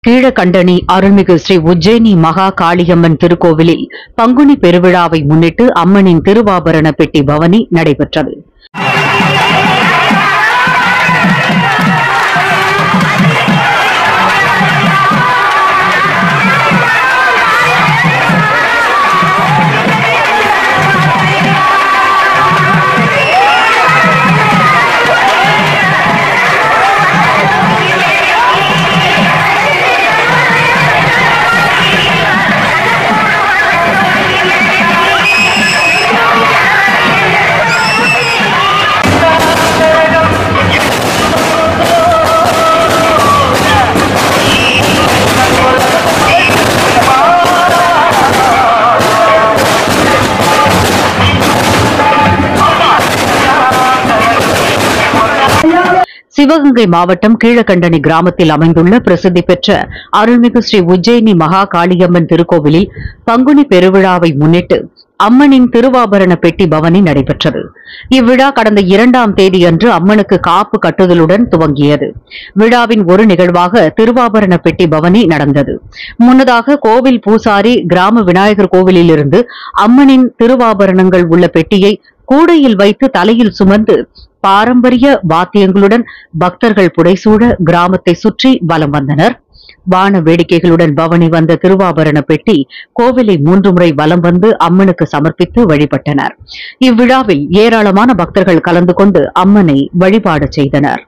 கீழக்கண்டனி அருள்மிகு ஸ்ரீ உஜ்ஜயினி மகா காளியம்மன் திருக்கோவிலில் பங்குனி பெருவிழாவை முன்னிட்டு அம்மனின் திருவாபரண பெட்டி பவனி நடைபெற்றது சிவகங்கை மாவட்டம் கீழக்கண்டனி கிராமத்தில் அமைந்துள்ள பிரசித்தி பெற்ற அருள்மிகு ஸ்ரீ உஜ்ஜயினி மகா காளியம்மன் திருக்கோவிலில் பங்குனி பெருவிழாவை முன்னிட்டு அம்மனின் திருவாபரண பெட்டி பவனி நடைபெற்றது இவ்விழா கடந்த இரண்டாம் தேதியன்று அம்மனுக்கு காப்பு கட்டுதலுடன் துவங்கியது விழாவின் ஒரு நிகழ்வாக திருவாபரண பெட்டி பவனி நடந்தது முன்னதாக கோவில் பூசாரி கிராம விநாயகர் கோவிலிலிருந்து அம்மனின் திருவாபரணங்கள் உள்ள பெட்டியை கூடையில் வைத்து தலையில் சுமந்து பாரம்பரிய வாத்தியங்களுடன் பக்தர்கள் புடைசூழ கிராமத்தை சுற்றி வலம் வந்தனர் வான வேடிக்கைகளுடன் பவனி வந்த திருவாபரண பெட்டி கோவிலை மூன்று முறை வலம் வந்து அம்மனுக்கு சமர்ப்பித்து வழிபட்டனர் இவ்விழாவில் ஏராளமான பக்தர்கள் கலந்து கொண்டு அம்மனை வழிபாடு செய்தனர்